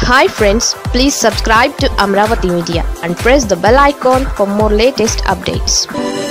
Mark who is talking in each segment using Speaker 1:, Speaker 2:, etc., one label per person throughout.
Speaker 1: hi friends please subscribe to Amaravati media and press the bell icon for more latest updates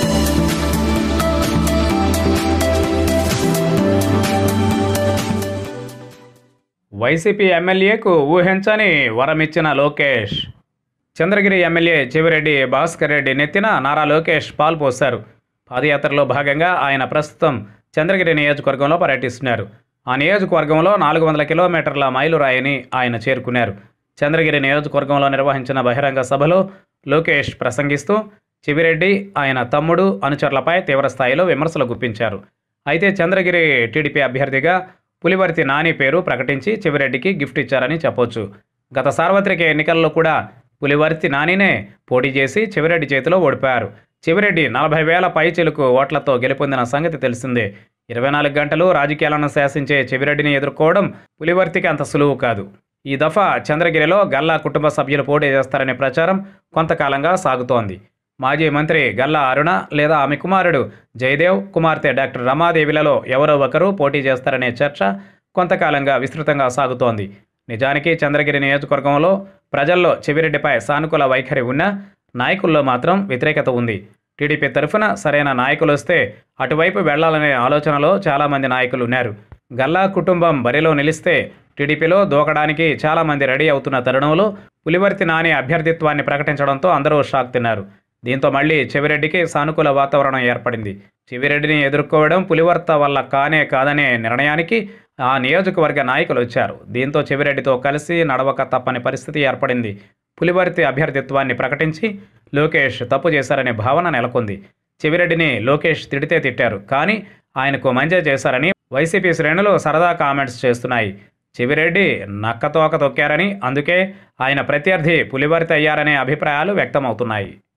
Speaker 2: YCP ఎమ్మెల్యేకు ఊహించని వరమిచ్చిన Lokesh Chandragiri MLA Chevireddy Bhaskar Reddy నెత్తిన నారా లోకేష్ పాల్పోశారు పాదయాత్రలో భాగంగా ఆయన ప్రస్తుతం చంద్రగిరి నియోజకవర్గంలో పర్యటిస్తున్నారు ఆ నియోజకవర్గంలో నాలుగు వందల కిలోమీటర్ల మైలురాయిని ఆయన చేరుకున్నారు చంద్రగిరి నియోజకవర్గంలో నిర్వహించిన బహిరంగ సభలో లోకేష్ ప్రసంగిస్తూ చెవిరెడ్డి ఆయన తమ్ముడు అనుచరులపై తీవ్రస్థాయిలో విమర్శలు గుప్పించారు అయితే చంద్రగిరి టీడీపీ అభ్యర్థిగా పులివర్తి నాని పేరు ప్రకటించి చెవిరెడ్డికి గిఫ్ట్ ఇచ్చారని చెప్పొచ్చు గత సార్వత్రిక ఎన్నికల్లో కూడా పులివర్తి నానినే పోటీ చేసి చెవిరెడ్డి చేతిలో ఓడిపోయారు చెవిరెడ్డి నలభై వేల పైచిలుకు ఓట్లతో గెలుపొందిన సంగతి తెలిసిందే ఇరవై నాలుగు గంటలు రాజకీయాలను శాసించే చెవిరెడ్డిని ఎదుర్కోవడం పులివర్తికి అంత సులువు కాదు ఈ దఫా చంద్రగిరిలో గల్లా కుటుంబ సభ్యులు పోటీ చేస్తారనే ప్రచారం కొంతకాలంగా సాగుతోంది మాజీ మంత్రి గల్లా అరుణ లేదా ఆమె కుమారుడు జయదేవ్ కుమార్తె డాక్టర్ రమాదేవిలలో ఎవరో ఒకరు పోటీ చేస్తారనే చర్చ కొంతకాలంగా విస్తృతంగా సాగుతోంది నిజానికి చంద్రగిరి నియోజకవర్గంలో ప్రజల్లో చెవిరెడ్డిపై సానుకూల వైఖరి ఉన్నా నాయకుల్లో మాత్రం వ్యతిరేకత ఉంది టీడీపీ తరఫున సరైన నాయకులు వస్తే అటువైపు వెళ్లాలనే ఆలోచనలో చాలామంది నాయకులు ఉన్నారు గల్లా కుటుంబం బరిలో నిలిస్తే టీడీపీలో దూకడానికి చాలామంది రెడీ అవుతున్న తరుణంలో పులివర్తి నాని అభ్యర్థిత్వాన్ని ప్రకటించడంతో అందరూ షాక్ తిన్నారు దీంతో మళ్ళీ చెవిరెడ్డికి సానుకూల వాతావరణం ఏర్పడింది చెవిరెడ్డిని ఎదుర్కోవడం పులివర్త వల్ల కానే కాదనే నిర్ణయానికి ఆ నియోజకవర్గ నాయకులు వచ్చారు దీంతో చెవిరెడ్డితో కలిసి నడవక తప్పని పరిస్థితి ఏర్పడింది పులివర్తి అభ్యర్థిత్వాన్ని ప్రకటించి లోకేష్ తప్పు చేశారనే భావన నెలకొంది చెవిరెడ్డిని లోకేష్ తిడితే తిట్టారు కానీ ఆయనకు మంచి చేశారని వైసీపీ శ్రేణులు సరదా కామెంట్స్ చేస్తున్నాయి చెవిరెడ్డి నక్కతోక తొక్కారని అందుకే ఆయన ప్రత్యర్థి పులివర్తి అయ్యారనే అభిప్రాయాలు వ్యక్తమవుతున్నాయి